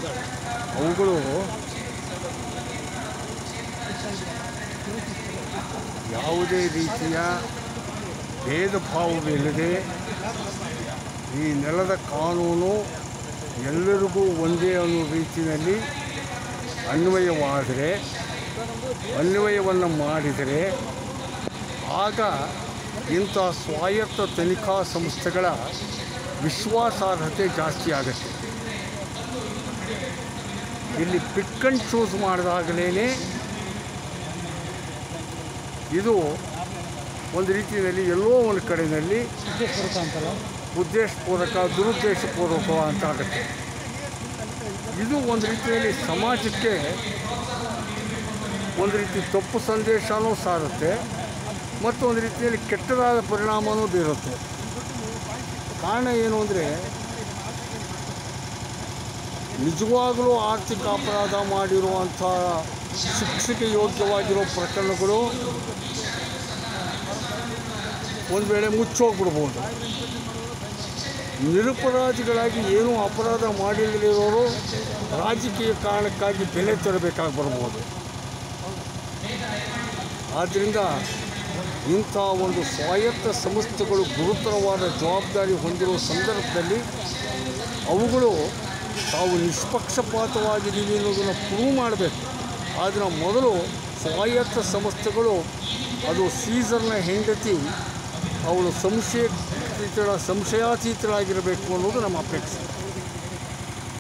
ಅವುಗಳು ಯಾವುದೇ ರೀತಿಯ ಭೇದ ಭಾವವಿಲ್ಲದೆ ಈ ನೆಲದ ಕಾನೂನು ಎಲ್ಲರಿಗೂ ಒಂದೇ ಅನ್ನೋ ರೀತಿಯಲ್ಲಿ ಅನ್ವಯವಾದರೆ ಅನ್ವಯವನ್ನು ಮಾಡಿದರೆ ಆಗ ಇಂಥ ಸ್ವಾಯತ್ತ ತನಿಖಾ ಸಂಸ್ಥೆಗಳ ವಿಶ್ವಾಸಾರ್ಹತೆ ಜಾಸ್ತಿ ಆಗುತ್ತೆ ಇಲ್ಲಿ ಪಿಕ್ ಆ್ಯಂಡ್ ಚೂಸ್ ಮಾಡಿದಾಗಲೇ ಇದು ಒಂದು ರೀತಿಯಲ್ಲಿ ಎಲ್ಲೋ ಒಂದು ಕಡೆಯಲ್ಲಿ ಉದ್ದೇಶಪೂರ್ವಕ ಅಂತಲ್ಲ ಉದ್ದೇಶಪೂರ್ವಕ ದುರುದ್ದೇಶಪೂರ್ವಕ ಅಂತ ಆಗುತ್ತೆ ಇದು ಒಂದು ರೀತಿಯಲ್ಲಿ ಸಮಾಜಕ್ಕೆ ಒಂದು ರೀತಿ ತಪ್ಪು ಸಂದೇಶನೂ ಸಾರುತ್ತೆ ಮತ್ತು ಒಂದು ರೀತಿಯಲ್ಲಿ ಕೆಟ್ಟದಾದ ಪರಿಣಾಮವೂ ಬೀರುತ್ತೆ ಕಾರಣ ಏನು ಅಂದರೆ ನಿಜವಾಗಲೂ ಆರ್ಥಿಕ ಅಪರಾಧ ಮಾಡಿರುವಂಥ ಶಿಕ್ಷೆಗೆ ಯೋಗ್ಯವಾಗಿರೋ ಪ್ರಕರಣಗಳು ಒಂದು ವೇಳೆ ಮುಚ್ಚೋಗ್ಬಿಡ್ಬೋದು ನಿರಪರಾಧಿಗಳಾಗಿ ಏನೂ ಅಪರಾಧ ಮಾಡಿಲ್ಲದಿರೋರು ರಾಜಕೀಯ ಕಾರಣಕ್ಕಾಗಿ ಬೆಲೆ ತರಬೇಕಾಗಿ ಬರ್ಬೋದು ಆದ್ದರಿಂದ ಇಂಥ ಒಂದು ಸ್ವಾಯತ್ತ ಸಂಸ್ಥೆಗಳು ಗುರುತರವಾದ ಜವಾಬ್ದಾರಿ ಹೊಂದಿರುವ ಸಂದರ್ಭದಲ್ಲಿ ಅವುಗಳು ತಾವು ನಿಷ್ಪಕ್ಷಪಾತವಾಗಿದ್ದೀವಿ ಅನ್ನೋದನ್ನು ಪ್ರೂವ್ ಮಾಡಬೇಕು ಆದರೆ ಮೊದಲು ಸ್ವಾಯತ್ತ ಸಂಸ್ಥೆಗಳು ಅದು ಸೀಸರ್ನ ಹೆಂಡತಿ ಅವಳು ಸಂಶಯ ಸಂಶಯಾತೀತರಾಗಿರಬೇಕು ಅನ್ನೋದು ನಮ್ಮ ಅಪೇಕ್ಷೆ